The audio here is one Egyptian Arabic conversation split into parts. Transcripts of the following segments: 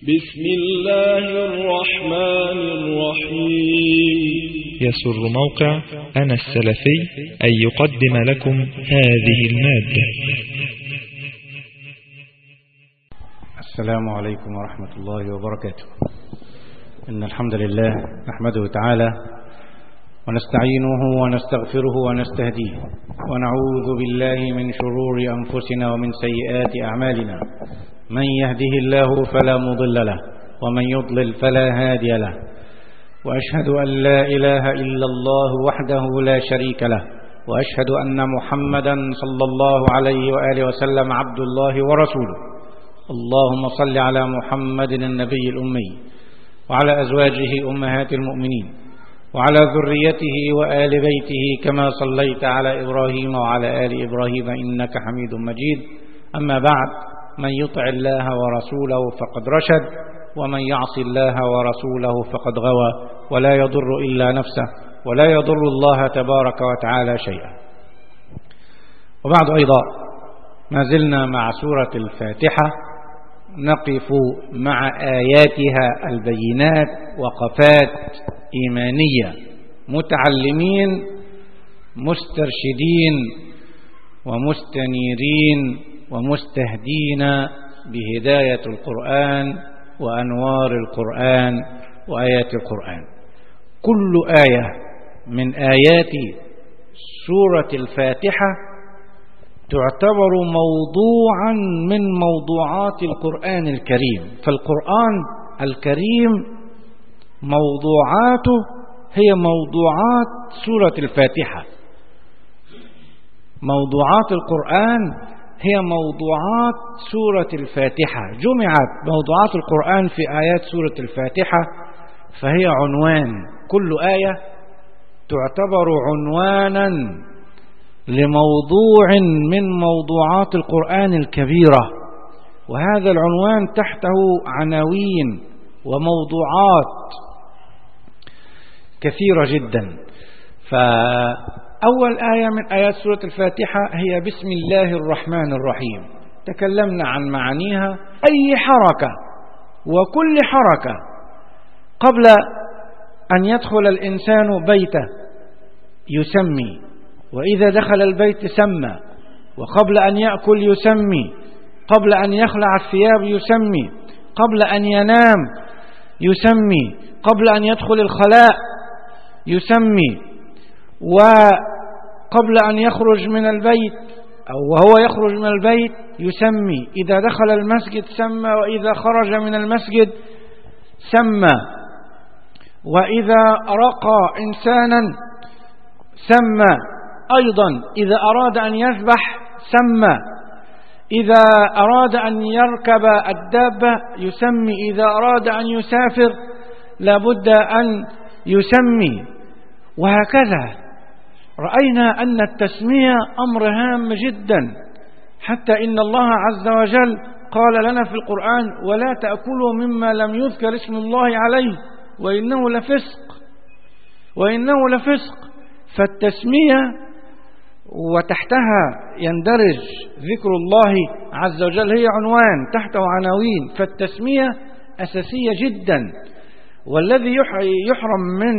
بسم الله الرحمن الرحيم يسر موقع أنا السلفي أن يقدم لكم هذه المادة السلام عليكم ورحمة الله وبركاته إن الحمد لله نحمده تعالى ونستعينه ونستغفره ونستهديه ونعوذ بالله من شرور أنفسنا ومن سيئات أعمالنا من يهده الله فلا مضل له ومن يضلل فلا هادي له وأشهد أن لا إله إلا الله وحده لا شريك له وأشهد أن محمدا صلى الله عليه وآله وسلم عبد الله ورسوله اللهم صل على محمد النبي الأمي وعلى أزواجه أمهات المؤمنين وعلى ذريته وآل بيته كما صليت على إبراهيم وعلى آل إبراهيم إنك حميد مجيد أما بعد من يطع الله ورسوله فقد رشد ومن يعص الله ورسوله فقد غوى ولا يضر إلا نفسه ولا يضر الله تبارك وتعالى شيئا وبعد أيضا ما زلنا مع سورة الفاتحة نقف مع آياتها البينات وقفات إيمانية متعلمين مسترشدين ومستنيرين ومستهدين بهداية القرآن وأنوار القرآن وآيات القرآن كل آية من آيات سورة الفاتحة تعتبر موضوعا من موضوعات القرآن الكريم فالقرآن الكريم موضوعاته هي موضوعات سورة الفاتحة موضوعات القرآن هي موضوعات سورة الفاتحة جمعت موضوعات القرآن في آيات سورة الفاتحة فهي عنوان كل آية تعتبر عنوانا لموضوع من موضوعات القرآن الكبيرة وهذا العنوان تحته عناوين وموضوعات كثيرة جدا فأول آية من آيات سورة الفاتحة هي بسم الله الرحمن الرحيم تكلمنا عن معانيها أي حركة وكل حركة قبل أن يدخل الإنسان بيته يسمي وإذا دخل البيت سمى وقبل أن يأكل يسمي قبل أن يخلع الثياب يسمي قبل أن ينام يسمي قبل أن يدخل الخلاء يسمي وقبل أن يخرج من البيت أو وهو يخرج من البيت يسمي إذا دخل المسجد سمى وإذا خرج من المسجد سمى وإذا رقى إنسانا سمى أيضا إذا أراد أن يذبح سمى إذا أراد أن يركب الدابة يسمي إذا أراد أن يسافر لابد أن يسمي وهكذا رأينا أن التسمية أمر هام جدا حتى إن الله عز وجل قال لنا في القرآن ولا تأكلوا مما لم يذكر اسم الله عليه وإنه لفسق وإنه لفسق فالتسمية وتحتها يندرج ذكر الله عز وجل هي عنوان تحته عناوين فالتسمية أساسية جدا والذي يحرم من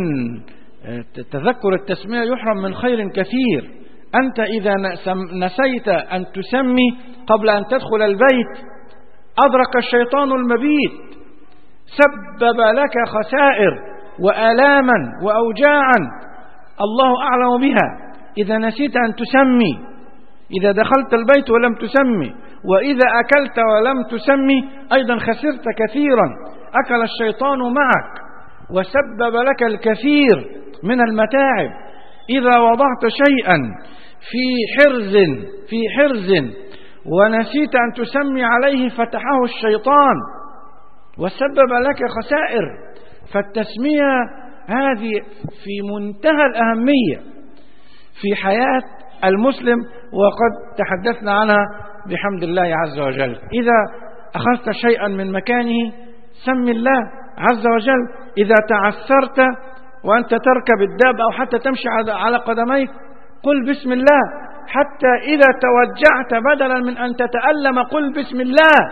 تذكر التسمية يحرم من خير كثير أنت إذا نسيت أن تسمي قبل أن تدخل البيت أدرك الشيطان المبيت سبب لك خسائر وآلاما وأوجاعا الله أعلم بها إذا نسيت أن تسمي إذا دخلت البيت ولم تسمي وإذا أكلت ولم تسمي أيضا خسرت كثيرا أكل الشيطان معك وسبب لك الكثير من المتاعب إذا وضعت شيئا في حرز في حرز ونسيت أن تسمي عليه فتحه الشيطان وسبب لك خسائر فالتسمية هذه في منتهى الأهمية في حياة المسلم وقد تحدثنا عنها بحمد الله عز وجل إذا أخذت شيئا من مكانه سم الله عز وجل إذا تعثرت وأنت تركب الدابة أو حتى تمشي على قدميك قل بسم الله حتى إذا توجعت بدلا من أن تتألم قل بسم الله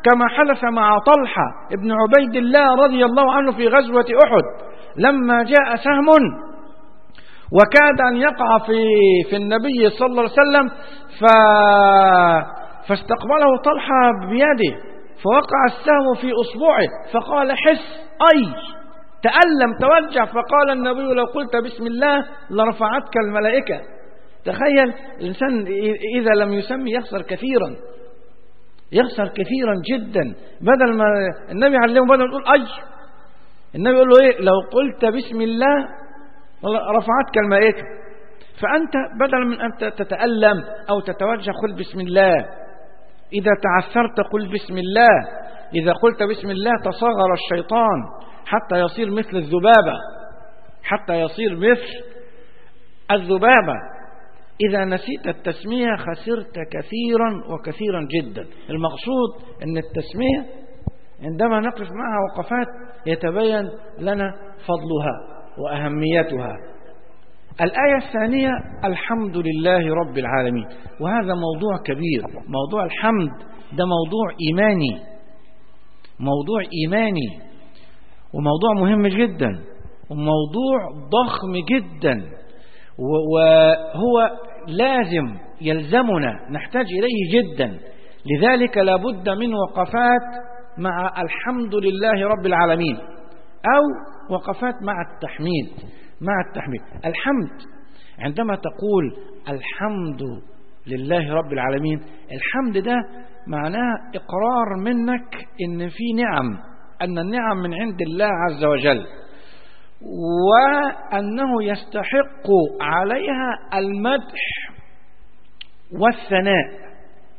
كما حدث مع طلحة ابن عبيد الله رضي الله عنه في غزوة أحد لما جاء سهم وكاد أن يقع في في النبي صلى الله عليه وسلم ف فاستقبله طلحة بيده فوقع السهم في أصبعه فقال حس أي تألم توجع فقال النبي لو قلت بسم الله لرفعتك الملائكة تخيل الإنسان إذا لم يسمي يخسر كثيرا يخسر كثيرا جدا بدل ما النبي علمه بدل ما يقول أي النبي يقول له إيه لو قلت بسم الله رفعتك الملائكة فأنت بدل من أن تتألم أو تتوجه قل بسم الله إذا تعثرت قل بسم الله إذا قلت بسم الله تصغر الشيطان حتى يصير مثل الذبابة حتى يصير مثل الذبابة إذا نسيت التسمية خسرت كثيرا وكثيرا جدا المقصود أن التسمية عندما نقف معها وقفات يتبين لنا فضلها وأهميتها الآية الثانية الحمد لله رب العالمين وهذا موضوع كبير موضوع الحمد ده موضوع إيماني موضوع إيماني وموضوع مهم جدا وموضوع ضخم جدا وهو لازم يلزمنا نحتاج إليه جدا لذلك لابد من وقفات مع الحمد لله رب العالمين أو وقفات مع التحميد مع التحميد الحمد عندما تقول الحمد لله رب العالمين الحمد ده معناه إقرار منك إن في نعم أن النعم من عند الله عز وجل وأنه يستحق عليها المدح والثناء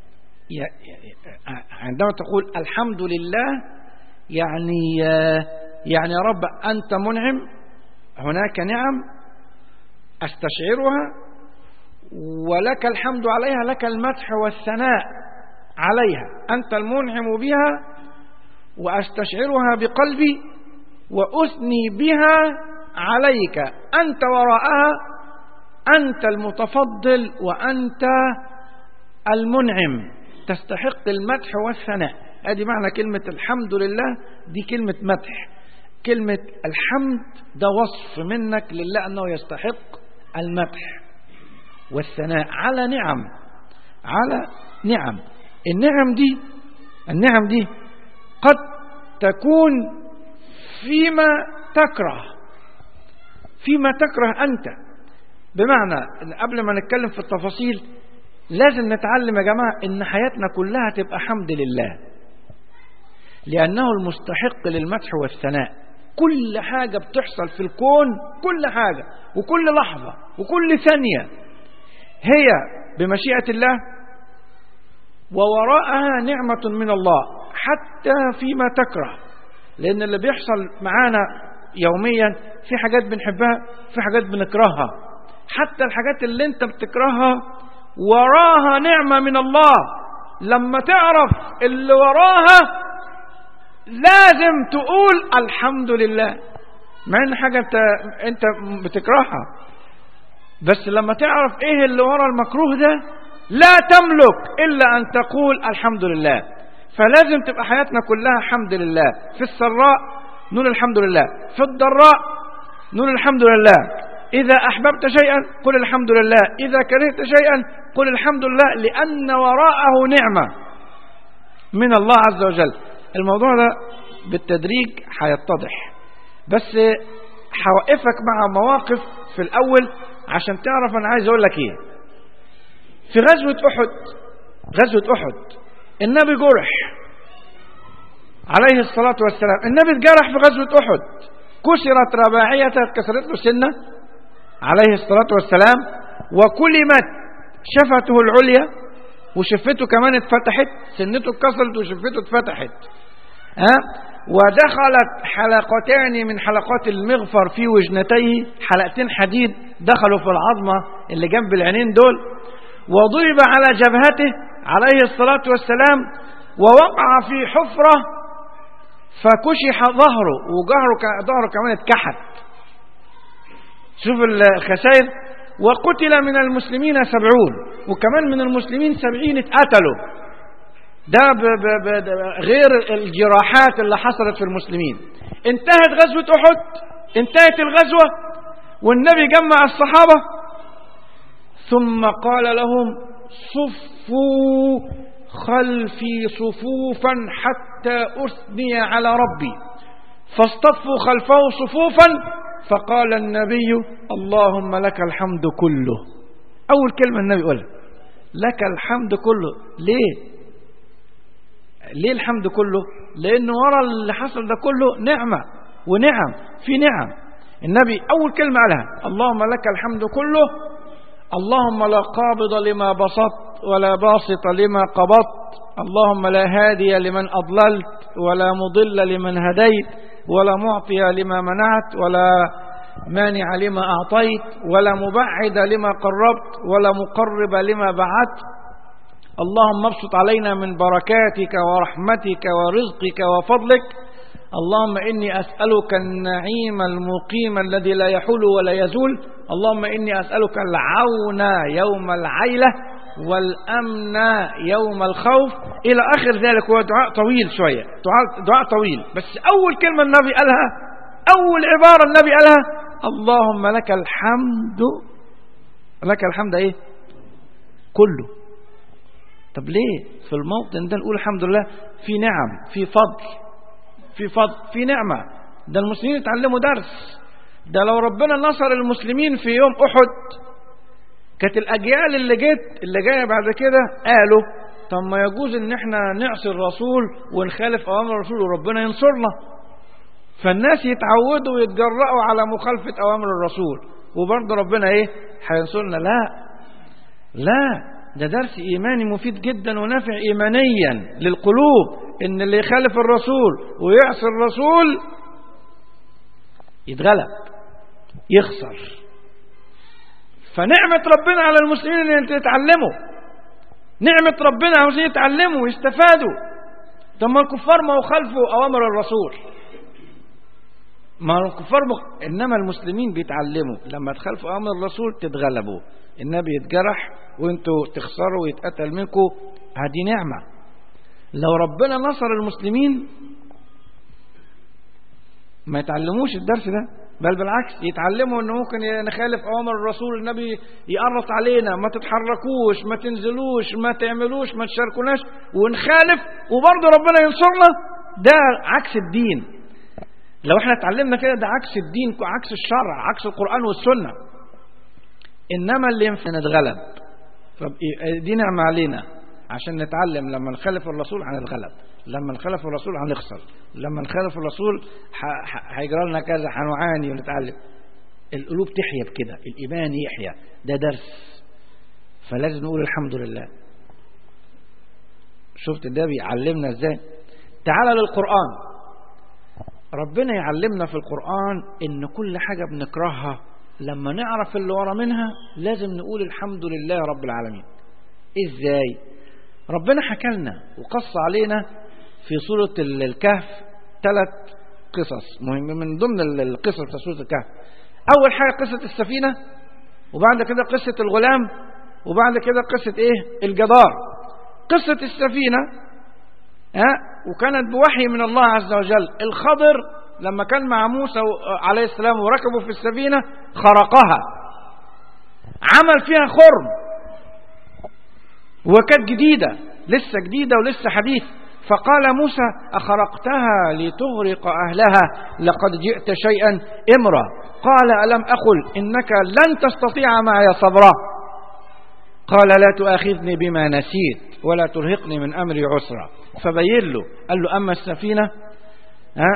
عندما تقول الحمد لله يعني يعني يا رب أنت منعم هناك نعم أستشعرها ولك الحمد عليها لك المدح والثناء عليها أنت المنعم بها وأستشعرها بقلبي وأثني بها عليك أنت وراءها أنت المتفضل وأنت المنعم تستحق المدح والثناء هذه معنى كلمة الحمد لله دي كلمة مدح كلمة الحمد ده وصف منك لله أنه يستحق المدح والثناء على نعم على نعم النعم دي النعم دي قد تكون فيما تكره فيما تكره أنت بمعنى قبل ما نتكلم في التفاصيل لازم نتعلم يا جماعة ان حياتنا كلها تبقى حمد لله لأنه المستحق للمدح والثناء كل حاجة بتحصل في الكون كل حاجة وكل لحظة وكل ثانية هي بمشيئة الله ووراءها نعمة من الله حتى فيما تكره لأن اللي بيحصل معانا يوميا في حاجات بنحبها في حاجات بنكرهها حتى الحاجات اللي انت بتكرهها وراها نعمة من الله لما تعرف اللي وراها لازم تقول الحمد لله مع ان حاجة انت, انت بتكرهها بس لما تعرف ايه اللي ورا المكروه ده لا تملك الا ان تقول الحمد لله فلازم تبقى حياتنا كلها حمد لله في السراء نقول الحمد لله في الضراء نقول الحمد لله إذا أحببت شيئا قل الحمد لله إذا كرهت شيئا قل الحمد لله لأن وراءه نعمة من الله عز وجل الموضوع ده بالتدريج هيتضح بس هوقفك مع مواقف في الأول عشان تعرف أنا عايز أقول لك إيه في غزوة أحد غزوة أحد النبي جرح عليه الصلاة والسلام النبي اتجرح في غزوة أحد كسرت رباعيته اتكسرت له سنة عليه الصلاة والسلام وكلمت شفته العليا وشفته كمان اتفتحت سنته اتكسرت وشفته اتفتحت ها ودخلت حلقتان من حلقات المغفر في وجنتيه حلقتين حديد دخلوا في العظمة اللي جنب العينين دول وضرب على جبهته عليه الصلاة والسلام ووقع في حفرة فكشح ظهره وظهره ظهره كمان اتكحت شوف الخسائر وقتل من المسلمين سبعون وكمان من المسلمين سبعين اتقتلوا ده ب ب ب غير الجراحات اللي حصلت في المسلمين انتهت غزوة أحد انتهت الغزوة والنبي جمع الصحابة ثم قال لهم صفوا خلفي صفوفا حتى أثني على ربي فاصطفوا خلفه صفوفا فقال النبي اللهم لك الحمد كله أول كلمة النبي يقولها لك الحمد كله ليه ليه الحمد كله لأن ورا اللي حصل ده كله نعمة ونعم في نعم النبي أول كلمة قالها اللهم لك الحمد كله اللهم لا قابض لما بسطت ولا باسط لما قبضت اللهم لا هادي لمن أضللت ولا مضل لمن هديت ولا معطي لما منعت ولا مانع لما أعطيت ولا مبعد لما قربت ولا مقرب لما بعدت اللهم ابسط علينا من بركاتك ورحمتك ورزقك وفضلك اللهم إني أسألك النعيم المقيم الذي لا يحول ولا يزول اللهم إني أسألك العون يوم العيلة والأمن يوم الخوف إلى آخر ذلك هو دعاء طويل شوية دعاء, دعاء طويل بس أول كلمة النبي قالها أول عبارة النبي قالها اللهم لك الحمد لك الحمد إيه كله طب ليه في الموطن ده نقول الحمد لله في نعم في فضل في فضل في نعمة ده المسلمين اتعلموا درس ده لو ربنا نصر المسلمين في يوم أحد كانت الأجيال اللي جت اللي جاية بعد كده قالوا طب ما يجوز ان احنا نعصي الرسول ونخالف أوامر الرسول وربنا ينصرنا فالناس يتعودوا ويتجرأوا على مخالفة أوامر الرسول وبرضه ربنا ايه هينصرنا لا لا ده درس إيماني مفيد جدا ونافع إيمانيا للقلوب إن اللي يخالف الرسول ويعصي الرسول يتغلب يخسر فنعمة ربنا على المسلمين ان يتعلموا نعمة ربنا على المسلمين يتعلموا ويستفادوا طب ما الكفار ما خالفوا أوامر الرسول ما الكفار مخ... إنما المسلمين بيتعلموا لما تخالفوا أوامر الرسول تتغلبوا النبي يتجرح وانتوا تخسروا ويتقتل منكم هذه نعمة لو ربنا نصر المسلمين ما يتعلموش الدرس ده بل بالعكس يتعلموا انه ممكن نخالف اوامر الرسول النبي يقرص علينا ما تتحركوش ما تنزلوش ما تعملوش ما تشاركوناش ونخالف وبرضه ربنا ينصرنا ده عكس الدين لو احنا اتعلمنا كده ده عكس الدين عكس الشرع عكس القرآن والسنة انما اللي ينفع نتغلب دي نعمة علينا عشان نتعلم لما نخالف الرسول عن الغلب لما نخالف الرسول هنخسر لما نخالف الرسول هيجرى لنا كذا هنعاني ونتعلم القلوب تحيا بكده الإيمان يحيا ده درس فلازم نقول الحمد لله شفت ده بيعلمنا ازاي تعال للقرآن ربنا يعلمنا في القرآن ان كل حاجة بنكرهها لما نعرف اللي ورا منها لازم نقول الحمد لله رب العالمين ازاي ربنا حكى لنا وقص علينا في سورة الكهف ثلاث قصص مهم من ضمن القصص في سورة الكهف أول حاجة قصة السفينة وبعد كده قصة الغلام وبعد كده قصة إيه الجدار قصة السفينة ها وكانت بوحي من الله عز وجل الخضر لما كان مع موسى عليه السلام وركبوا في السفينة خرقها عمل فيها خرم وكانت جديدة لسه جديدة ولسه حديث فقال موسى أخرقتها لتغرق أهلها لقد جئت شيئا إمرا قال ألم أقل إنك لن تستطيع معي صبرا قال لا تؤاخذني بما نسيت ولا ترهقني من أمري عسرا فبين له قال له أما السفينة ها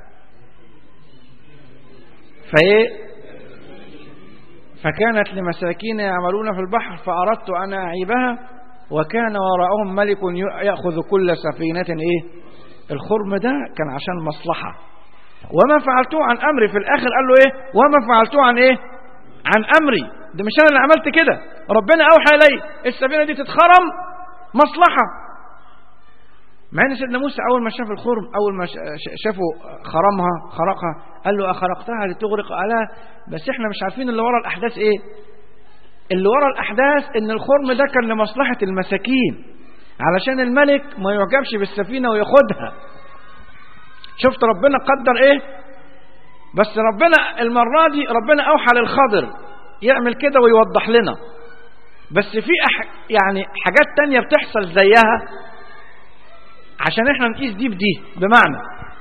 فإيه فكانت لمساكين يعملون في البحر فأردت أن أعيبها وكان وراءهم ملك يأخذ كل سفينة إيه الخرم ده كان عشان مصلحة وما فعلته عن أمري في الآخر قال له إيه وما فعلته عن إيه عن أمري ده مش أنا اللي عملت كده ربنا أوحى إلي السفينة دي تتخرم مصلحة مع ان سيدنا موسى اول ما شاف الخرم اول ما شافوا خرمها خرقها قال له اخرقتها لتغرق الا بس احنا مش عارفين اللي ورا الاحداث ايه اللي ورا الأحداث إن الخرم ده كان لمصلحة المساكين علشان الملك ما يعجبش بالسفينة وياخدها شفت ربنا قدر ايه بس ربنا المرة دي ربنا اوحى للخضر يعمل كده ويوضح لنا بس في أح... يعني حاجات تانية بتحصل زيها عشان احنا نقيس دي بدي بمعنى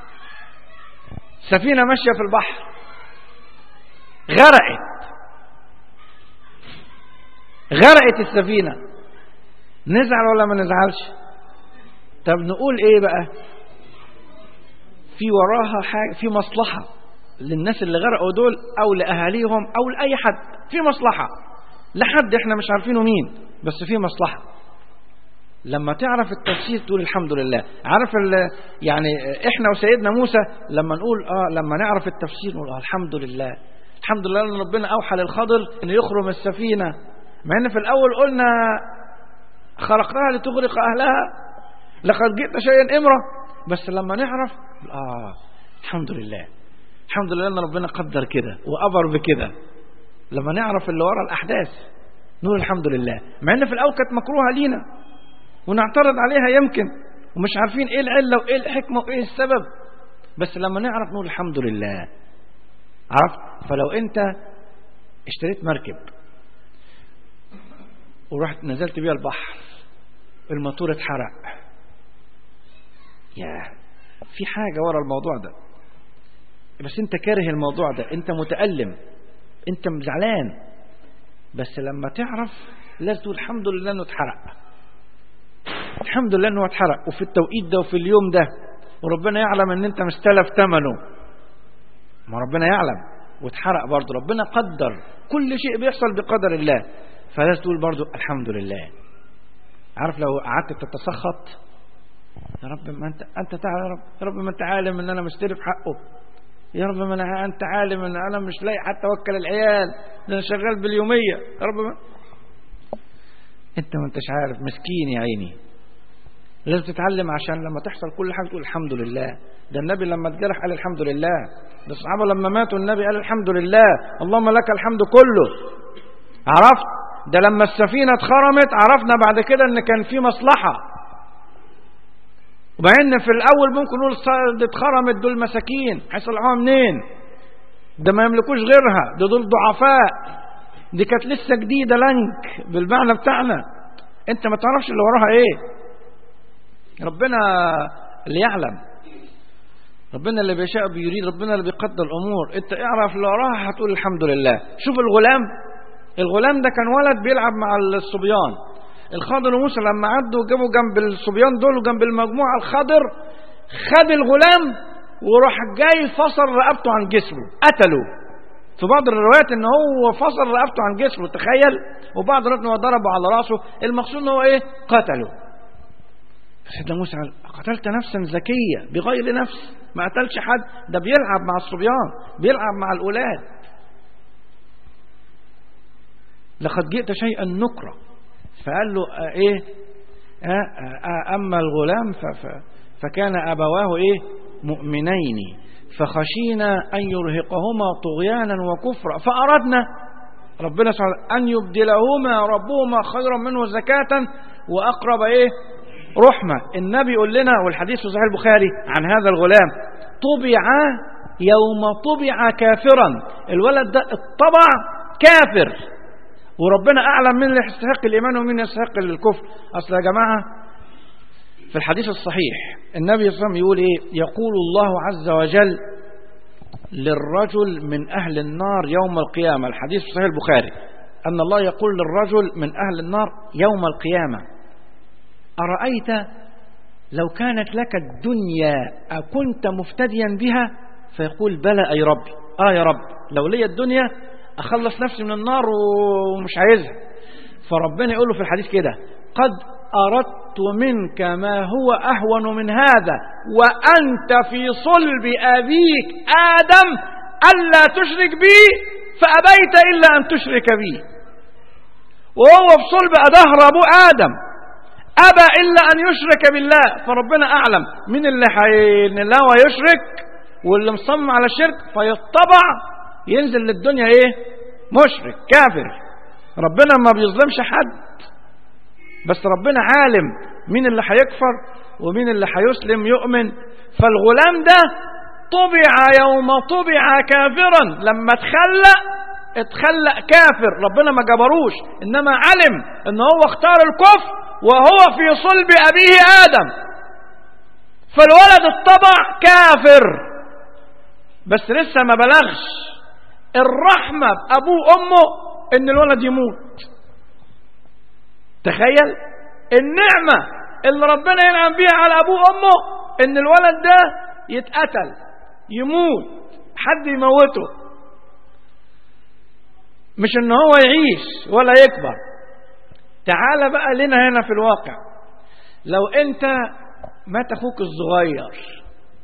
سفينة ماشية في البحر غرقت غرقت السفينة نزعل ولا ما نزعلش طب نقول ايه بقى في وراها حاجة في مصلحة للناس اللي غرقوا دول او لاهاليهم او لاي حد في مصلحة لحد احنا مش عارفينه مين بس في مصلحة لما تعرف التفسير تقول الحمد لله عارف يعني احنا وسيدنا موسى لما نقول اه لما نعرف التفسير نقول اه الحمد لله الحمد لله ان ربنا اوحى للخضر ان يخرم السفينه مع ان في الاول قلنا خلقناها لتغرق اهلها لقد جئت شيئا امرا بس لما نعرف اه الحمد لله الحمد لله ان ربنا قدر كده وامر بكده لما نعرف اللي ورا الاحداث نقول الحمد لله مع ان في الاول كانت مكروهه لينا ونعترض عليها يمكن ومش عارفين ايه العله وايه الحكمه وايه السبب بس لما نعرف نقول الحمد لله عرفت فلو انت اشتريت مركب ورحت نزلت بيها البحر الموتور اتحرق يا في حاجة ورا الموضوع ده بس انت كاره الموضوع ده انت متألم انت زعلان بس لما تعرف لازم تقول الحمد لله انه اتحرق الحمد لله انه اتحرق وفي التوقيت ده وفي اليوم ده وربنا يعلم ان انت مستلف ثمنه ما ربنا يعلم واتحرق برضه ربنا قدر كل شيء بيحصل بقدر الله فلازم تقول برضه الحمد لله عارف لو قعدت تتسخط يا رب ما انت انت تعالى يا رب يا رب ما انت عالم ان انا مستلف حقه يا رب ما انا انت عالم ان انا مش لاقي حتى اوكل العيال ده انا شغال باليوميه يا رب ما انت ما انتش عارف مسكين يا عيني لازم تتعلم عشان لما تحصل كل حاجه تقول الحمد لله ده النبي لما اتجرح قال الحمد لله ده الصحابه لما ماتوا النبي قال الحمد لله اللهم لك الحمد كله عرفت ده لما السفينه اتخرمت عرفنا بعد كده ان كان في مصلحه ومع ان في الاول ممكن نقول دي اتخرمت دول مساكين هيصلحوها منين ده ما يملكوش غيرها ده دول ضعفاء دي كانت لسه جديده لنك بالمعنى بتاعنا انت ما تعرفش اللي وراها ايه ربنا اللي يعلم ربنا اللي بيشاء بيريد ربنا اللي بيقدر الامور انت اعرف اللي وراها هتقول الحمد لله شوف الغلام الغلام ده كان ولد بيلعب مع الصبيان الخضر وموسى لما عدوا وجابوا جنب الصبيان دول وجنب المجموعه الخضر خد الغلام وراح جاي فصل رقبته عن جسمه قتله في بعض الروايات ان هو فصل رقبته عن جسمه تخيل وبعض الروايات ان هو ضربه على راسه المقصود ان هو ايه قتله سيدنا موسى قتلت نفسا زكية بغير نفس ما قتلش حد ده بيلعب مع الصبيان بيلعب مع الأولاد لقد جئت شيئا نكرا فقال له آه ايه آه آه أما الغلام فكان أبواه ايه مؤمنين فخشينا أن يرهقهما طغيانا وكفرا فأردنا ربنا سبحانه أن يبدلهما ربهما خيرا منه زكاة وأقرب ايه رحمة النبي يقول لنا والحديث في صحيح البخاري عن هذا الغلام طبع يوم طبع كافرا الولد ده اتطبع كافر وربنا أعلم من اللي يستحق الإيمان ومن يستحق الكفر أصل يا جماعة في الحديث الصحيح النبي صلى الله عليه وسلم يقول إيه يقول الله عز وجل للرجل من أهل النار يوم القيامة الحديث في صحيح البخاري أن الله يقول للرجل من أهل النار يوم القيامة أرأيت لو كانت لك الدنيا أكنت مفتديا بها فيقول بلى أي ربي آه يا رب لو لي الدنيا أخلص نفسي من النار ومش عايزها فربنا يقول له في الحديث كده قد أردت منك ما هو أهون من هذا وأنت في صلب أبيك آدم ألا تشرك بي فأبيت إلا أن تشرك بي وهو في صلب أدهر أبو آدم أبى إلا أن يشرك بالله فربنا أعلم من اللي هينلاوى يشرك واللي مصمم على الشرك فيطبع ينزل للدنيا إيه مشرك كافر ربنا ما بيظلمش حد بس ربنا عالم مين اللي هيكفر ومين اللي هيسلم يؤمن فالغلام ده طبع يوم طبع كافرا لما اتخلق اتخلق كافر ربنا ما جبروش انما علم ان هو اختار الكفر وهو في صلب ابيه ادم فالولد اتطبع كافر بس لسه ما بلغش الرحمة بأبوه وأمه إن الولد يموت تخيل النعمة اللي ربنا ينعم بيها على أبوه وأمه إن الولد ده يتقتل يموت حد يموته مش إن هو يعيش ولا يكبر تعال بقى لنا هنا في الواقع لو أنت مات أخوك الصغير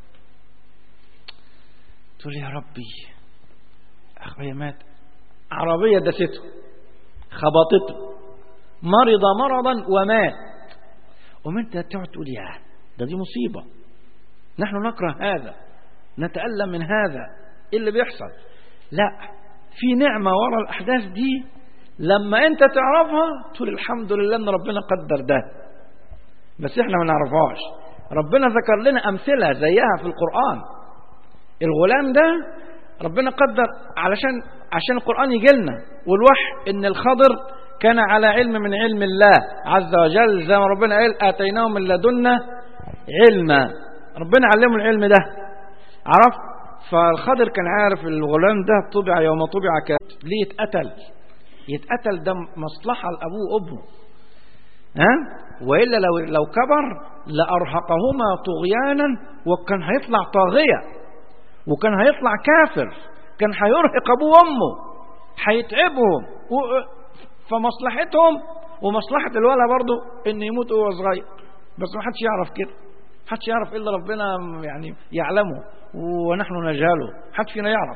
تقول يا ربي أخويا مات عربية دسته خبطته مرض مرضا ومات وانت تقعد تقول يا ده دي مصيبة نحن نكره هذا نتألم من هذا ايه اللي بيحصل لا في نعمة ورا الأحداث دي لما انت تعرفها تقول الحمد لله ان ربنا قدر ده بس احنا ما نعرفهاش ربنا ذكر لنا أمثلة زيها في القرآن الغلام ده ربنا قدر علشان عشان القرآن يجي لنا والوحي ان الخضر كان على علم من علم الله عز وجل زي ما ربنا قال آتيناه من لدنا علما ربنا علمه العلم ده عرف فالخضر كان عارف الغلام ده طبع يوم طبع ك... ليه يتقتل يتقتل ده مصلحة لأبوه وأمه ها وإلا لو لو كبر لأرهقهما طغيانا وكان هيطلع طاغية وكان هيطلع كافر كان هيرهق أبوه وأمه هيتعبهم فمصلحتهم ومصلحة الولد برضه إن يموت وهو صغير بس ما حدش يعرف كده حدش يعرف إلا ربنا يعني يعلمه ونحن نجهله حدش فينا يعرف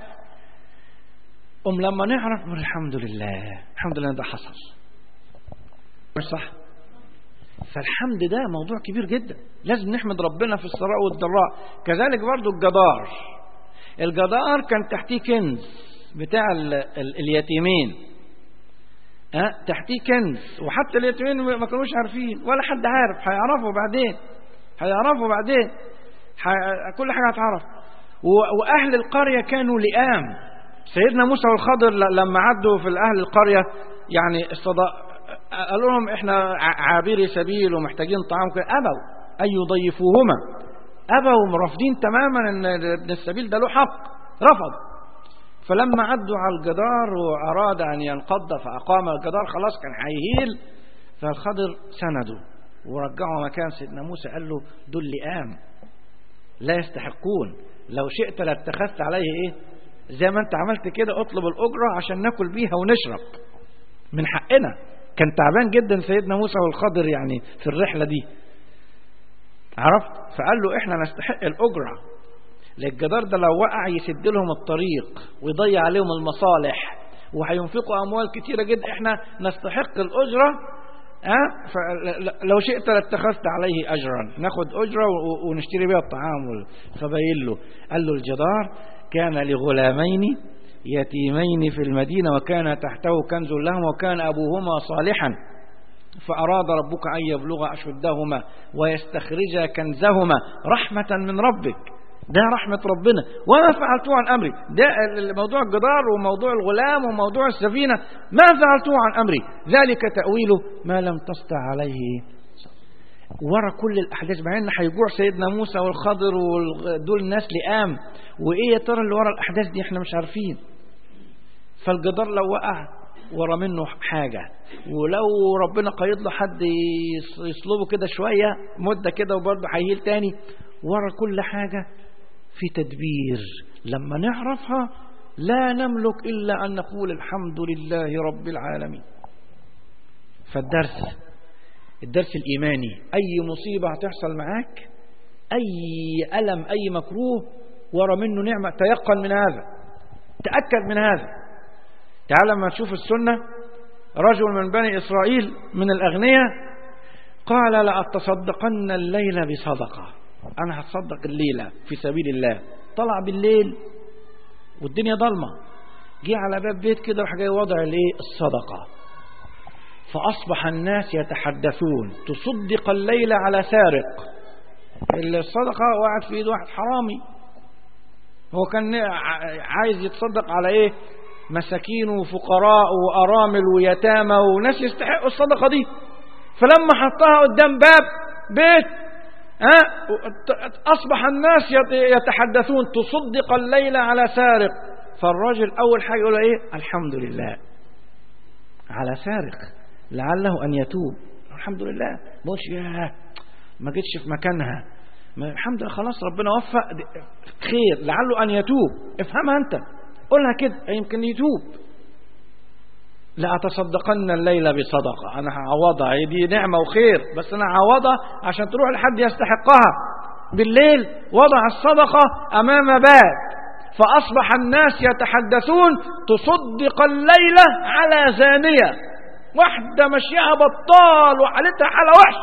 أم لما نعرف الحمد لله الحمد لله ده حصل مش صح فالحمد ده موضوع كبير جدا لازم نحمد ربنا في السراء والضراء كذلك برضو الجدار الجدار كان تحتيه كنز بتاع ال ال اليتيمين أه؟ تحتيه كنز وحتى اليتيمين ما كانوش عارفين ولا حد عارف هيعرفوا بعدين هيعرفوا بعدين ح... كل حاجة هتعرف و... وأهل القرية كانوا لئام سيدنا موسى والخضر لما عدوا في أهل القرية يعني الصداء قالوا لهم احنا عابري سبيل ومحتاجين طعام كده أبوا أن يضيفوهما أبوا رافضين تماما أن ابن السبيل ده له حق رفض فلما عدوا على الجدار وأراد أن ينقض فأقام الجدار خلاص كان هيهيل فالخضر سنده ورجعوا مكان سيدنا موسى قال له دول لئام لا يستحقون لو شئت لاتخذت عليه ايه زي ما انت عملت كده اطلب الأجرة عشان ناكل بيها ونشرب من حقنا كان تعبان جدا سيدنا موسى والخضر يعني في الرحلة دي عرفت فقال له احنا نستحق الأجرة للجدار ده لو وقع يسد لهم الطريق ويضيع عليهم المصالح وهينفقوا أموال كتيرة جدا احنا نستحق الأجرة أه؟ فلو شئت لاتخذت عليه أجرا ناخد أجرة ونشتري بها الطعام فبين له قال له الجدار كان لغلامين يتيمين في المدينة وكان تحته كنز لهما وكان أبوهما صالحا فأراد ربك أن يبلغ أشدهما ويستخرج كنزهما رحمة من ربك ده رحمة ربنا وما فعلته عن أمري ده موضوع الجدار وموضوع الغلام وموضوع السفينة ما فعلته عن أمري ذلك تأويله ما لم تستع عليه ورا كل الأحداث مع إن هيجوع سيدنا موسى والخضر ودول ناس لئام وإيه يا ترى اللي ورا الأحداث دي إحنا مش عارفين فالجدار لو وقع ورا منه حاجة ولو ربنا قيد له حد يصلبه كده شوية مدة كده وبرضه هيهيل تاني ورا كل حاجة في تدبير لما نعرفها لا نملك إلا أن نقول الحمد لله رب العالمين فالدرس الدرس الإيماني أي مصيبة هتحصل معاك أي ألم أي مكروه ورا منه نعمة تيقن من هذا تأكد من هذا تعال لما تشوف السنة رجل من بني إسرائيل من الأغنياء قال لأتصدقن الليلة بصدقة أنا هتصدق الليلة في سبيل الله طلع بالليل والدنيا ضلمة جه على باب بيت كده وراح جاي وضع الايه الصدقة فأصبح الناس يتحدثون تصدق الليل على سارق الصدقة وقعت في ايد واحد حرامي هو كان عايز يتصدق على ايه مساكين وفقراء وأرامل ويتامى وناس يستحقوا الصدقة دي فلما حطها قدام باب بيت ها أصبح الناس يتحدثون تصدق الليل على سارق فالراجل أول حاجة يقول إيه الحمد لله على سارق لعله أن يتوب الحمد لله ما يا ما جيتش في مكانها الحمد لله خلاص ربنا وفق خير لعله أن يتوب افهمها أنت قولها كده يمكن يتوب لأتصدقن الليلة بصدقة أنا هعوضها هي دي نعمة وخير بس أنا هعوضها عشان تروح لحد يستحقها بالليل وضع الصدقة أمام باب فأصبح الناس يتحدثون تصدق الليلة على زانية واحدة مشيها بطال وحالتها حالة وحش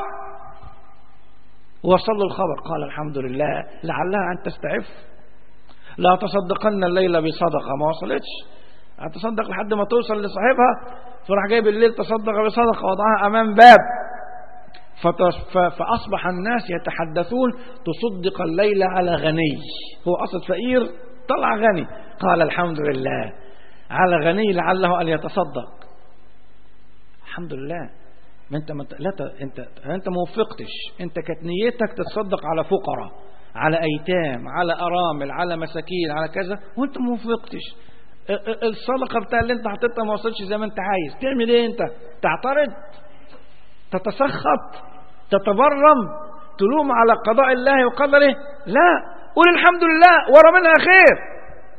وصل الخبر قال الحمد لله لعلها أن تستعف لا تصدقن الليلة بصدقة ما وصلتش هتصدق لحد ما توصل لصاحبها فراح جايب الليل تصدق بصدقة وضعها أمام باب فأصبح الناس يتحدثون تصدق الليل على غني هو أصل فقير طلع غني قال الحمد لله على غني لعله أن يتصدق الحمد لله ما انت ما لا ت... انت انت ما وفقتش انت كانت نيتك تتصدق على فقراء على ايتام على ارامل على مساكين على كذا وانت ما وفقتش الصدقه بتاع اللي انت حطيتها ما وصلش زي ما انت عايز تعمل ايه انت تعترض تتسخط تتبرم تلوم على قضاء الله وقدره لا قول الحمد لله ورا منها خير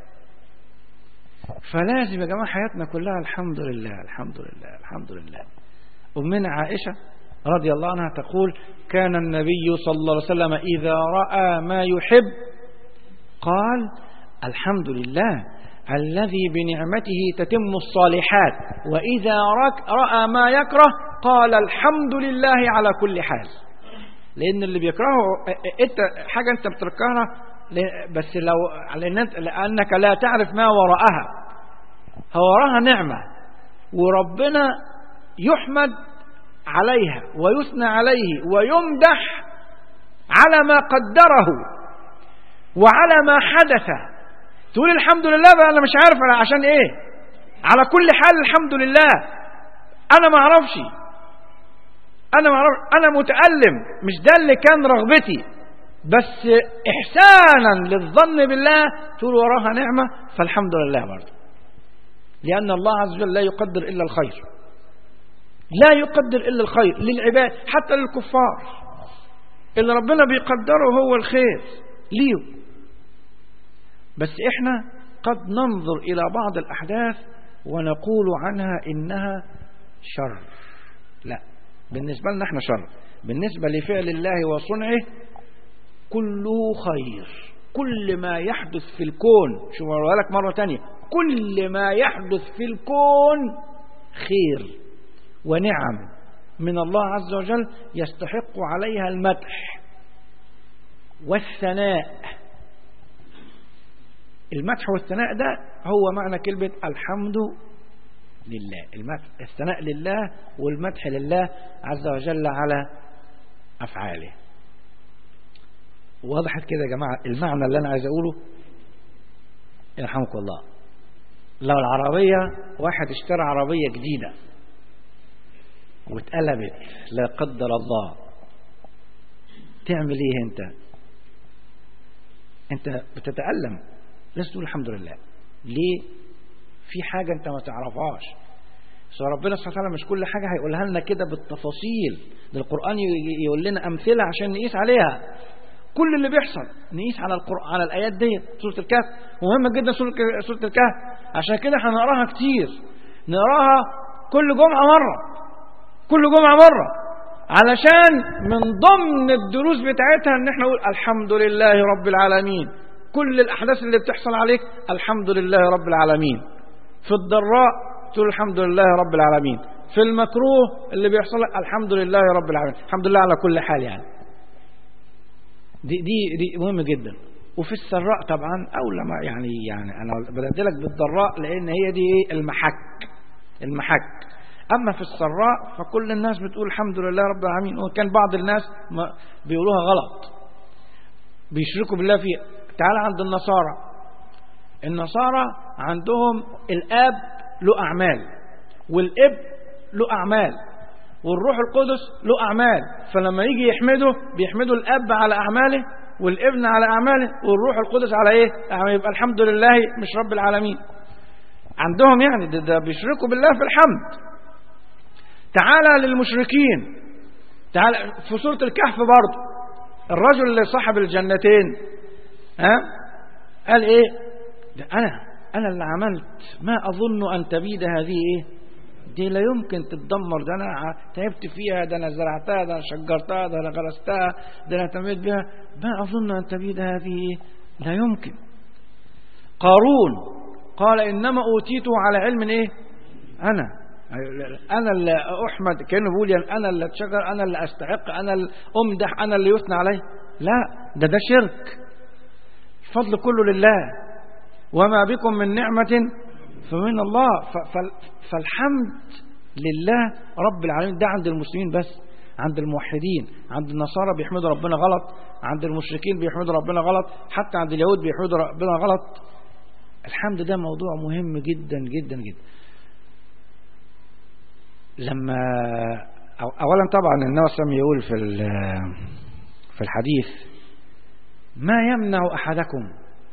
فلازم يا جماعه حياتنا كلها الحمد لله الحمد لله الحمد لله أمنا عائشة رضي الله عنها تقول كان النبي صلى الله عليه وسلم إذا رأى ما يحب قال الحمد لله الذي بنعمته تتم الصالحات وإذا رأى ما يكره قال الحمد لله على كل حال لأن اللي بيكرهه انت حاجة أنت بتكرهها بس لو لأنك لا تعرف ما وراءها هو وراها نعمة وربنا يحمد عليها ويثنى عليه ويمدح على ما قدره وعلى ما حدث تقول الحمد لله بقى انا مش عارف أنا عشان ايه على كل حال الحمد لله انا ما اعرفش انا ما اعرف انا متالم مش ده اللي كان رغبتي بس احسانا للظن بالله تقول وراها نعمه فالحمد لله برضه لان الله عز وجل لا يقدر الا الخير لا يقدر إلا الخير للعباد حتى للكفار اللي ربنا بيقدره هو الخير ليه بس إحنا قد ننظر إلى بعض الأحداث ونقول عنها إنها شر لا بالنسبة لنا احنا شر بالنسبة لفعل الله وصنعه كله خير كل ما يحدث في الكون شو لك مرة تانية كل ما يحدث في الكون خير ونعم من الله عز وجل يستحق عليها المدح والثناء المدح والثناء ده هو معنى كلمة الحمد لله المدح الثناء لله والمدح لله عز وجل على أفعاله وضحت كده يا جماعة المعنى اللي أنا عايز أقوله يرحمك الله لو العربية واحد اشترى عربية جديدة واتقلبت لا قدر الله تعمل ايه انت انت بتتألم لازم تقول الحمد لله ليه في حاجة انت ما تعرفهاش ربنا سبحانه وتعالى مش كل حاجة هيقولها لنا كده بالتفاصيل ده القرآن يقول لنا أمثلة عشان نقيس عليها كل اللي بيحصل نقيس على القرآن على الآيات دي سورة الكهف مهمة جدا سورة سورة الكهف عشان كده هنقراها كتير نقراها كل جمعة مرة كل جمعة مرة علشان من ضمن الدروس بتاعتها ان احنا نقول الحمد لله رب العالمين كل الاحداث اللي بتحصل عليك الحمد لله رب العالمين في الضراء تقول الحمد لله رب العالمين في المكروه اللي بيحصل لك الحمد لله رب العالمين الحمد لله على كل حال يعني دي دي دي مهم جدا وفي السراء طبعا اولى ما يعني يعني انا بدات لك بالضراء لان هي دي ايه المحك المحك أما في السراء فكل الناس بتقول الحمد لله رب العالمين وكان بعض الناس ما بيقولوها غلط بيشركوا بالله فيها تعال عند النصارى النصارى عندهم الآب له أعمال والإب له أعمال والروح القدس له أعمال فلما يجي يحمده بيحمدوا الأب على أعماله والابن على أعماله والروح القدس على إيه يعني يبقى الحمد لله مش رب العالمين عندهم يعني ده, ده بيشركوا بالله في الحمد تعالى للمشركين تعالى في سورة الكهف برضه الرجل اللي صاحب الجنتين ها قال ايه ده انا انا اللي عملت ما اظن ان تبيد هذه ايه دي لا يمكن تتدمر ده انا تعبت فيها ده انا زرعتها ده انا شجرتها ده انا غرستها ده انا اهتميت بها ما اظن ان تبيد هذه ايه لا يمكن قارون قال انما اوتيته على علم ايه انا انا اللي احمد كانه بيقول يعني انا اللي اتشجر انا اللي استحق انا اللي امدح انا اللي يثنى علي لا ده ده شرك الفضل كله لله وما بكم من نعمة فمن الله فالحمد لله رب العالمين ده عند المسلمين بس عند الموحدين عند النصارى بيحمدوا ربنا غلط عند المشركين بيحمدوا ربنا غلط حتى عند اليهود بيحمدوا ربنا غلط الحمد ده موضوع مهم جدا جدا جدا لما اولا طبعا النبي صلى يقول في في الحديث ما يمنع احدكم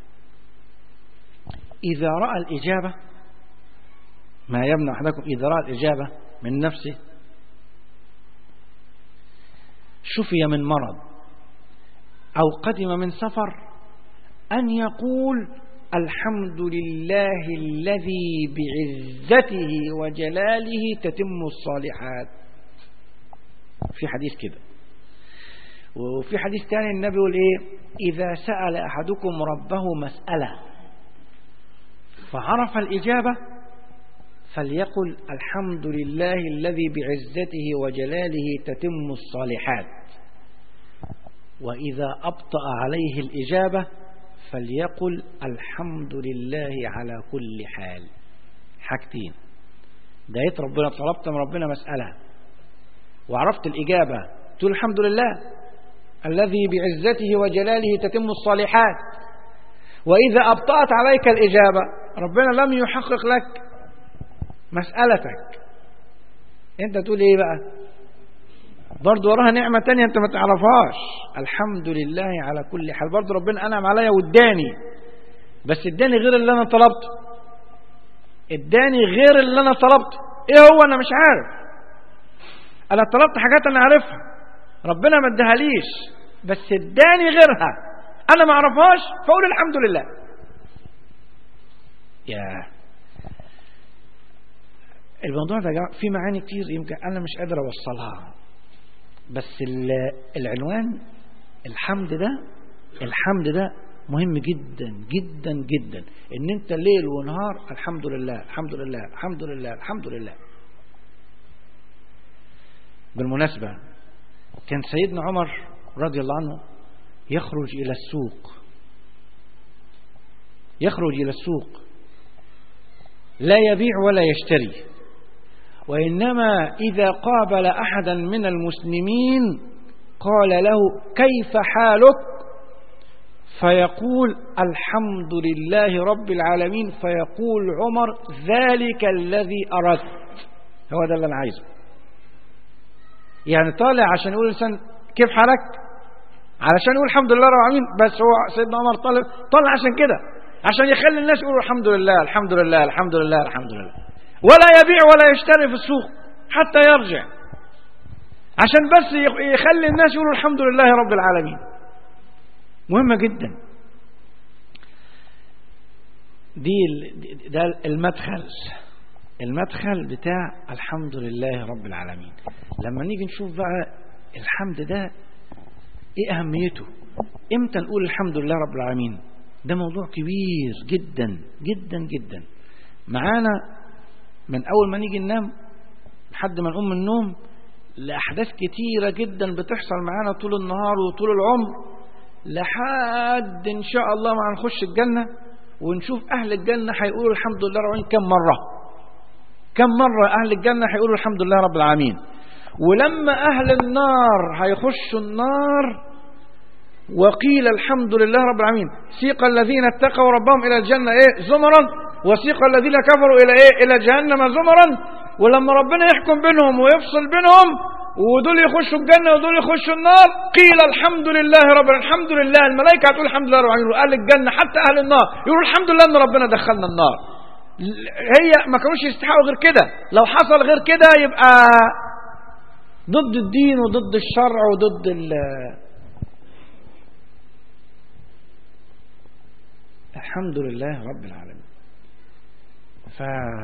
اذا راى الاجابه ما يمنع احدكم اذا راى الاجابه من نفسه شفي من مرض او قدم من سفر ان يقول الحمد لله الذي بعزته وجلاله تتم الصالحات في حديث كده وفي حديث تاني النبي يقول ايه اذا سأل احدكم ربه مسألة فعرف الاجابة فليقل الحمد لله الذي بعزته وجلاله تتم الصالحات واذا ابطأ عليه الاجابة فليقل الحمد لله على كل حال حاجتين دعيت ربنا طلبت من ربنا مسألة وعرفت الإجابة تقول الحمد لله الذي بعزته وجلاله تتم الصالحات وإذا أبطأت عليك الإجابة ربنا لم يحقق لك مسألتك أنت تقول إيه بقى برضه وراها نعمة تانية أنت ما تعرفهاش الحمد لله على كل حال برضه ربنا أنعم عليا واداني بس اداني غير اللي أنا طلبته اداني غير اللي أنا طلبته إيه هو أنا مش عارف أنا طلبت حاجات أنا عارفها ربنا ما ادهاليش بس اداني غيرها أنا ما أعرفهاش فأقول الحمد لله يا الموضوع ده فيه معاني كتير يمكن أنا مش قادر أوصلها بس العنوان الحمد ده الحمد ده مهم جدا جدا جدا ان انت ليل ونهار الحمد لله الحمد لله الحمد لله الحمد لله بالمناسبة كان سيدنا عمر رضي الله عنه يخرج إلى السوق يخرج إلى السوق لا يبيع ولا يشتري وإنما إذا قابل أحدا من المسلمين قال له كيف حالك فيقول الحمد لله رب العالمين فيقول عمر ذلك الذي أردت هو ده اللي أنا عايزه يعني طالع عشان يقول الإنسان كيف حالك علشان يقول الحمد لله رب العالمين بس هو سيدنا عمر طالع طالع عشان كده عشان يخلي الناس يقولوا الحمد لله الحمد لله الحمد لله الحمد لله ولا يبيع ولا يشتري في السوق حتى يرجع عشان بس يخلي الناس يقولوا الحمد لله رب العالمين مهمة جدا دي ده المدخل المدخل بتاع الحمد لله رب العالمين لما نيجي نشوف بقى الحمد ده ايه اهميته امتى نقول الحمد لله رب العالمين ده موضوع كبير جدا جدا جدا معانا من أول ما نيجي ننام لحد ما نقوم من النوم لأحداث كتيرة جدا بتحصل معانا طول النهار وطول العمر لحد إن شاء الله ما هنخش الجنة ونشوف أهل الجنة هيقولوا الحمد لله رب كم مرة كم مرة أهل الجنة هيقولوا الحمد لله رب العالمين ولما أهل النار هيخشوا النار وقيل الحمد لله رب العالمين سيق الذين اتقوا ربهم إلى الجنة إيه زمرا وسيق الذين كفروا إلى إيه إلى جهنم زمرا ولما ربنا يحكم بينهم ويفصل بينهم ودول يخشوا الجنة ودول يخشوا النار قيل الحمد لله رب العالمين الحمد لله الملائكة هتقول الحمد لله رب العالمين أهل الجنة حتى أهل النار يقولوا الحمد لله أن ربنا دخلنا النار هي ما كانوش يستحقوا غير كده لو حصل غير كده يبقى ضد الدين وضد الشرع وضد ال الحمد لله رب العالمين ف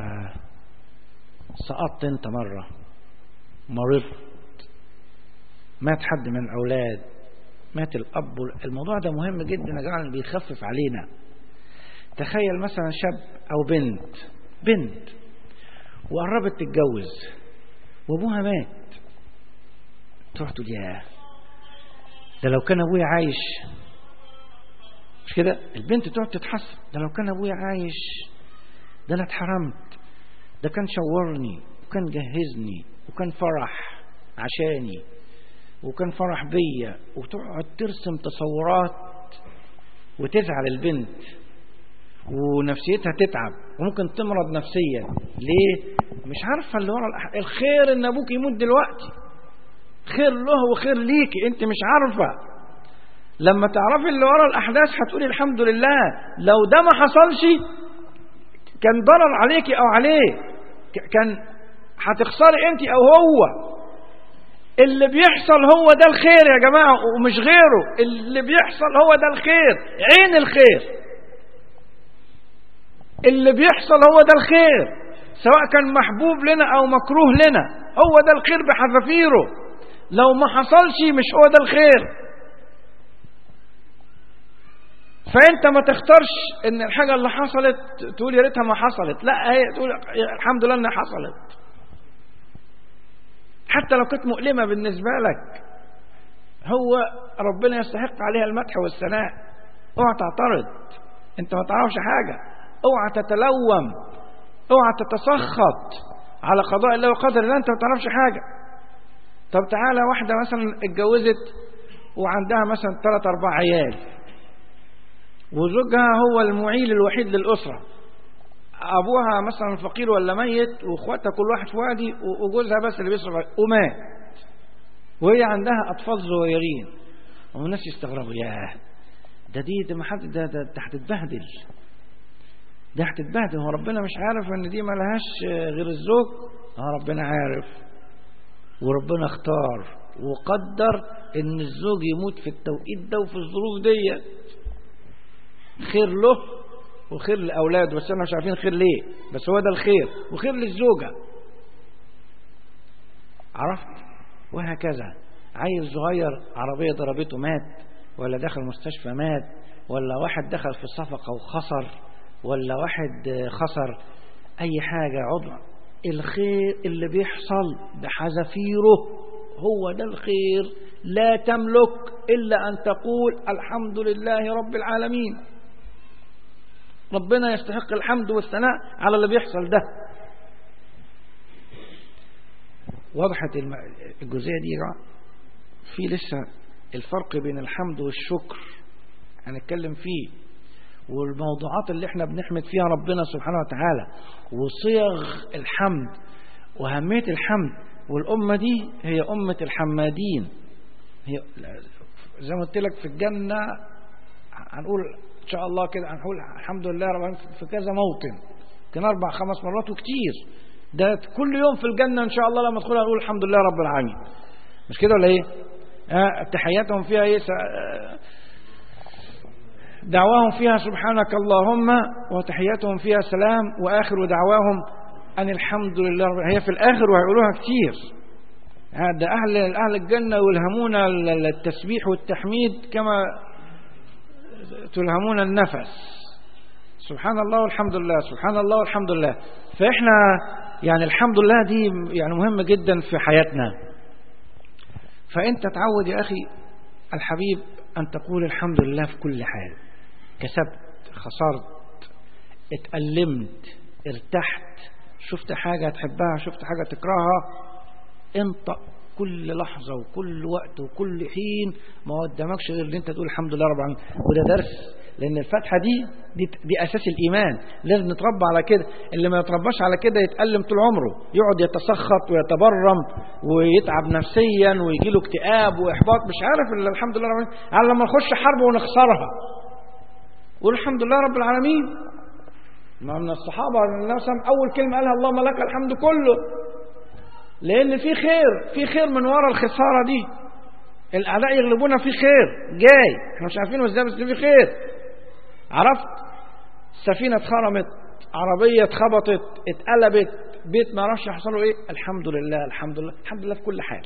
سقطت انت مرة مرضت مات حد من الأولاد مات الأب الموضوع ده مهم جدا يا جماعة بيخفف علينا تخيل مثلا شاب أو بنت بنت وقربت تتجوز وأبوها مات تروح تقول ياه ده لو كان أبويا عايش مش كده البنت تقعد تتحسن ده لو كان أبويا عايش ده أنا اتحرمت ده كان شورني وكان جهزني وكان فرح عشاني وكان فرح بيا وتقعد ترسم تصورات وتزعل البنت ونفسيتها تتعب وممكن تمرض نفسيا ليه مش عارفه اللي ورا الأح... الخير ان ابوك يموت دلوقتي خير له وخير ليكي انت مش عارفه لما تعرفي اللي ورا الاحداث هتقولي الحمد لله لو ده ما حصلش كان ضرر عليكي او عليه كان هتخسري انت او هو اللي بيحصل هو ده الخير يا جماعة ومش غيره اللي بيحصل هو ده الخير عين الخير اللي بيحصل هو ده الخير سواء كان محبوب لنا او مكروه لنا هو ده الخير بحذافيره لو ما حصلش مش هو ده الخير فانت ما تختارش ان الحاجة اللي حصلت تقول يا ريتها ما حصلت لا هي تقول الحمد لله انها حصلت حتى لو كانت مؤلمة بالنسبة لك هو ربنا يستحق عليها المدح والثناء اوعى تعترض انت ما تعرفش حاجة اوعى تتلوم اوعى تتسخط على قضاء الله وقدر الله انت ما تعرفش حاجة طب تعالى واحدة مثلا اتجوزت وعندها مثلا ثلاث اربع عيال وزوجها هو المعيل الوحيد للأسرة أبوها مثلا فقير ولا ميت وإخواتها كل واحد في وادي وجوزها بس اللي بيصرف ومات وهي عندها أطفال صغيرين والناس يستغربوا ياه ده دي ده ما حد ده ده, ده هتتبهدل ده هتتبهدل هو ربنا مش عارف ان دي ملهاش غير الزوج اه ربنا عارف وربنا اختار وقدر ان الزوج يموت في التوقيت ده وفي الظروف دي خير له وخير للأولاد بس احنا مش عارفين خير ليه بس هو ده الخير وخير للزوجة عرفت وهكذا عيل صغير عربية ضربته مات ولا دخل مستشفى مات ولا واحد دخل في صفقة وخسر ولا واحد خسر أي حاجة عضو الخير اللي بيحصل بحذافيره هو ده الخير لا تملك إلا أن تقول الحمد لله رب العالمين ربنا يستحق الحمد والثناء على اللي بيحصل ده وضحت الجزئية دي يا في لسه الفرق بين الحمد والشكر هنتكلم فيه والموضوعات اللي احنا بنحمد فيها ربنا سبحانه وتعالى وصيغ الحمد وأهمية الحمد والأمة دي هي أمة الحمادين هي زي ما قلت لك في الجنة هنقول إن شاء الله كده هنقول الحمد لله رب في كذا موطن كان أربع خمس مرات وكتير ده كل يوم في الجنة إن شاء الله لما تدخلها نقول الحمد لله رب العالمين مش كده ولا إيه؟ آه تحياتهم فيها إيه؟ دعواهم فيها سبحانك اللهم وتحياتهم فيها سلام وآخر دعواهم أن الحمد لله رب هي في الآخر وهيقولوها كتير هذا أهل أهل الجنة يلهمون التسبيح والتحميد كما تلهمون النفس سبحان الله والحمد لله سبحان الله والحمد لله فإحنا يعني الحمد لله دي يعني مهمة جدا في حياتنا فأنت تعود يا أخي الحبيب أن تقول الحمد لله في كل حال كسبت خسرت اتألمت ارتحت شفت حاجة تحبها شفت حاجة تكرهها انطق كل لحظة وكل وقت وكل حين ما قدامكش غير ان انت تقول الحمد لله رب العالمين وده درس لان الفتحة دي دي, دي اساس الايمان لازم نتربى على كده اللي ما يترباش على كده يتألم طول عمره يقعد يتسخط ويتبرم ويتعب نفسيا ويجي له اكتئاب واحباط مش عارف الا الحمد لله رب العالمين على لما نخش حرب ونخسرها قول الحمد لله رب العالمين ما من الصحابة الناس أول كلمة قالها اللهم لك الحمد كله لأن في خير في خير من وراء الخسارة دي الأعداء يغلبونا في خير جاي احنا مش عارفين ازاي بس في خير عرفت سفينة اتخرمت عربية اتخبطت اتقلبت بيت ما عرفش يحصل له ايه الحمد لله الحمد لله الحمد لله في كل حال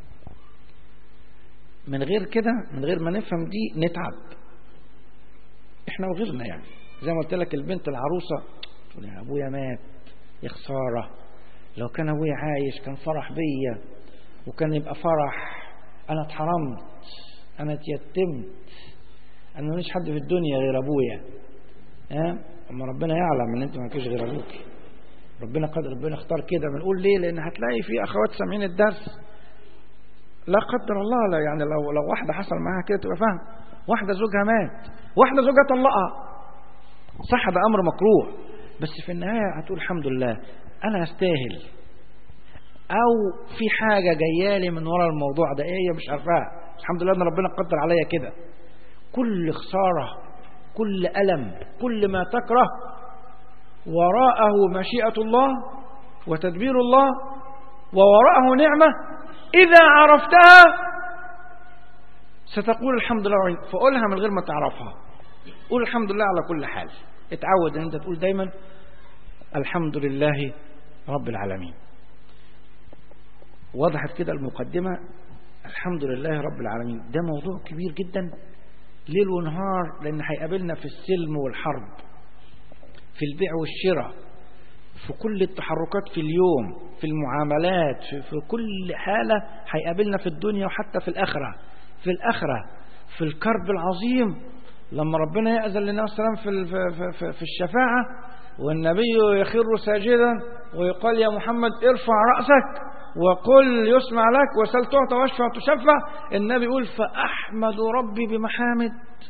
من غير كده من غير ما نفهم دي نتعب احنا وغيرنا يعني زي ما قلت لك البنت العروسة تقول يا ابويا مات يا خسارة لو كان ابويا عايش كان فرح بيا وكان يبقى فرح انا اتحرمت انا اتيتمت انا ماليش حد في الدنيا غير ابويا ها اما ربنا يعلم ان انت ما فيش غير ابوك ربنا قد ربنا اختار كده بنقول ليه لان هتلاقي في اخوات سامعين الدرس لا قدر الله لا يعني لو لو واحده حصل معاها كده تبقى فاهم واحده زوجها مات واحده زوجها طلقها صح ده امر مكروه بس في النهايه هتقول الحمد لله انا استاهل او في حاجه جايه لي من ورا الموضوع ده ايه مش عارفاها الحمد لله ان ربنا قدر عليا كده كل خساره كل الم كل ما تكره وراءه مشيئه الله وتدبير الله ووراءه نعمه اذا عرفتها ستقول الحمد لله فقولها من غير ما تعرفها قول الحمد لله على كل حال اتعود ان انت تقول دايما الحمد لله رب العالمين وضحت كده المقدمة الحمد لله رب العالمين ده موضوع كبير جدا ليل ونهار لأن هيقابلنا في السلم والحرب في البيع والشراء في كل التحركات في اليوم في المعاملات في, في كل حالة هيقابلنا في الدنيا وحتى في الآخرة في الآخرة في الكرب العظيم لما ربنا يأذن للنبي صلى الله عليه وسلم في, في, في, في الشفاعة والنبي يخر ساجدا ويقال يا محمد ارفع رأسك وقل يسمع لك وسل تعطى واشفع تشفع النبي يقول فأحمد ربي بمحامد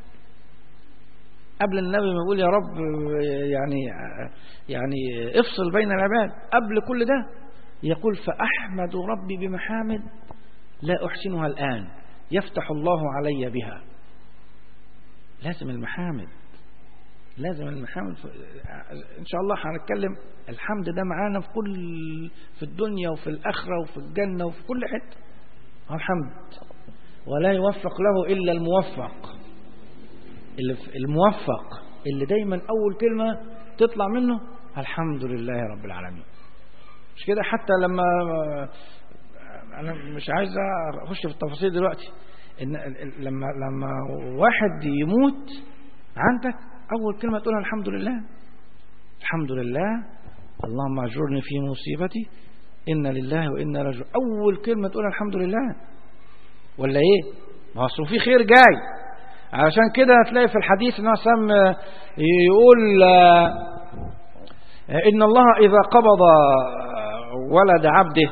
قبل النبي ما يقول يا رب يعني يعني افصل بين العباد قبل كل ده يقول فأحمد ربي بمحامد لا أحسنها الآن يفتح الله علي بها لازم المحامد لازم المحامد ان شاء الله هنتكلم الحمد ده معانا في كل في الدنيا وفي الاخره وفي الجنه وفي كل حته الحمد ولا يوفق له الا الموفق اللي الموفق اللي دايما اول كلمه تطلع منه الحمد لله رب العالمين مش كده حتى لما انا مش عايز اخش في التفاصيل دلوقتي ان لما لما واحد يموت عندك اول كلمه تقولها الحمد لله الحمد لله اللهم اجرني في مصيبتي انا لله وانا راجعون اول كلمه تقولها الحمد لله ولا ايه ما اصل في خير جاي علشان كده هتلاقي في الحديث ان سم يقول ان الله اذا قبض ولد عبده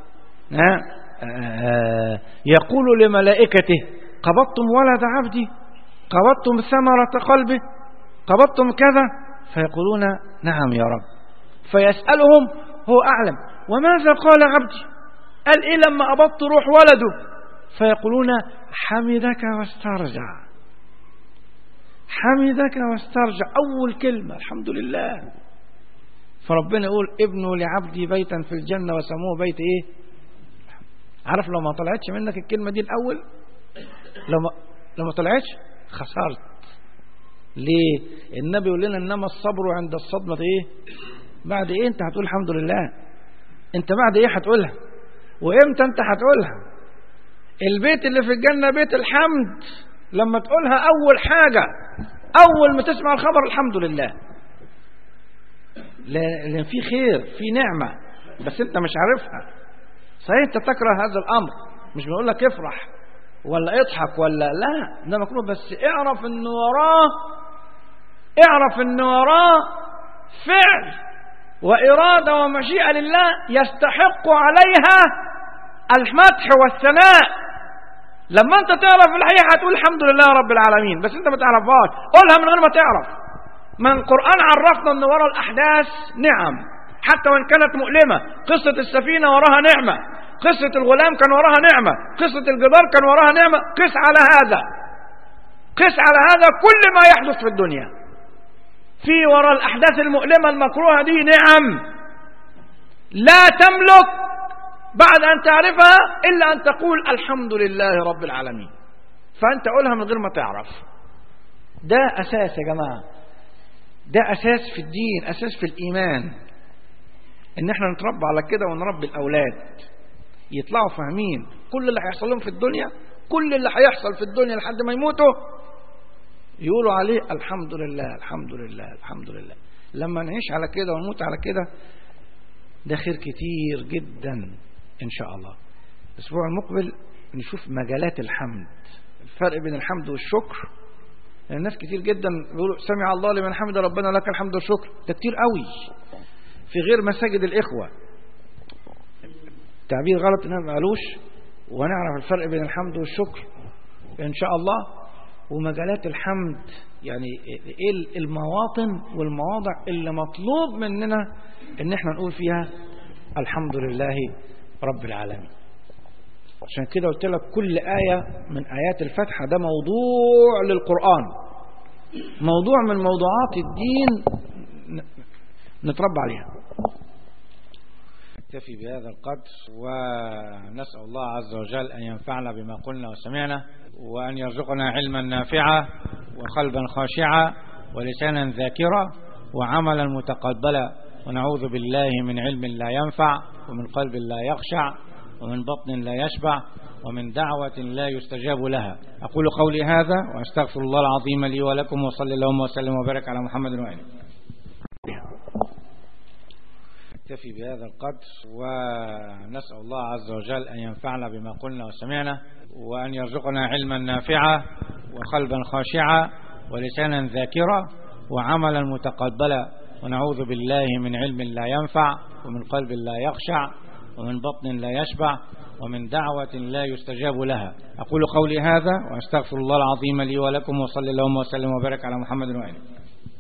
يقول لملائكته قبضتم ولد عبدي قبضتم ثمرة قلبه قبضتم كذا فيقولون نعم يا رب فيسألهم هو أعلم وماذا قال عبدي قال إيه لما قبضت روح ولده فيقولون حمدك واسترجع حمدك واسترجع أول كلمة الحمد لله فربنا يقول ابنوا لعبدي بيتا في الجنة وسموه بيت ايه عارف لو ما طلعتش منك الكلمة دي الأول لو ما, لو ما طلعتش خسرت ليه النبي يقول لنا انما الصبر عند الصدمة ايه بعد ايه انت هتقول الحمد لله انت بعد ايه هتقولها وامتى انت هتقولها البيت اللي في الجنة بيت الحمد لما تقولها اول حاجة اول ما تسمع الخبر الحمد لله لان في خير في نعمة بس انت مش عارفها صحيح انت تكره هذا الامر مش بنقول لك افرح ولا اضحك ولا لا ده مكروه بس اعرف ان وراه اعرف ان وراه فعل وإرادة ومشيئة لله يستحق عليها المدح والثناء لما انت تعرف الحقيقة هتقول الحمد لله رب العالمين بس انت ما تعرفهاش قولها من غير ما تعرف ما القرآن عرفنا ان وراء الأحداث نعم حتى وإن كانت مؤلمة قصة السفينة وراها نعمة قصة الغلام كان وراها نعمة قصة الجدار كان وراها نعمة قس على هذا قس على هذا كل ما يحدث في الدنيا في وراء الأحداث المؤلمة المكروهة دي نعم لا تملك بعد أن تعرفها إلا أن تقول الحمد لله رب العالمين فأنت قولها من غير ما تعرف ده أساس يا جماعة ده أساس في الدين أساس في الإيمان إن احنا نتربى على كده ونربي الأولاد يطلعوا فاهمين كل اللي هيحصل لهم في الدنيا كل اللي هيحصل في الدنيا لحد ما يموتوا يقولوا عليه الحمد لله الحمد لله الحمد لله لما نعيش على كده ونموت على كده ده خير كتير جدا إن شاء الله الأسبوع المقبل نشوف مجالات الحمد الفرق بين الحمد والشكر لأن الناس كتير جدا بيقولوا سمع الله لمن حمد ربنا لك الحمد والشكر ده كتير قوي في غير مساجد الإخوة تعبير غلط إنهم ما قالوش ونعرف الفرق بين الحمد والشكر إن شاء الله ومجالات الحمد يعني ايه المواطن والمواضع اللي مطلوب مننا ان احنا نقول فيها الحمد لله رب العالمين عشان كده قلت لك كل آية من آيات الفتحة ده موضوع للقرآن موضوع من موضوعات الدين نتربى عليها نكتفي بهذا القدر ونسأل الله عز وجل أن ينفعنا بما قلنا وسمعنا وأن يرزقنا علما نافعا وقلبا خاشعا ولسانا ذاكرا وعملا متقبلا ونعوذ بالله من علم لا ينفع ومن قلب لا يخشع ومن بطن لا يشبع ومن دعوة لا يستجاب لها أقول قولي هذا وأستغفر الله العظيم لي ولكم وصلى اللهم وسلم وبارك على محمد وآله نكتفي بهذا القدر ونسأل الله عز وجل أن ينفعنا بما قلنا وسمعنا وأن يرزقنا علما نافعا وقلبا خاشعا ولسانا ذاكرا وعملا متقبلا ونعوذ بالله من علم لا ينفع ومن قلب لا يخشع ومن بطن لا يشبع ومن دعوة لا يستجاب لها أقول قولي هذا وأستغفر الله العظيم لي ولكم وصلى اللهم وسلم وبارك على محمد وآله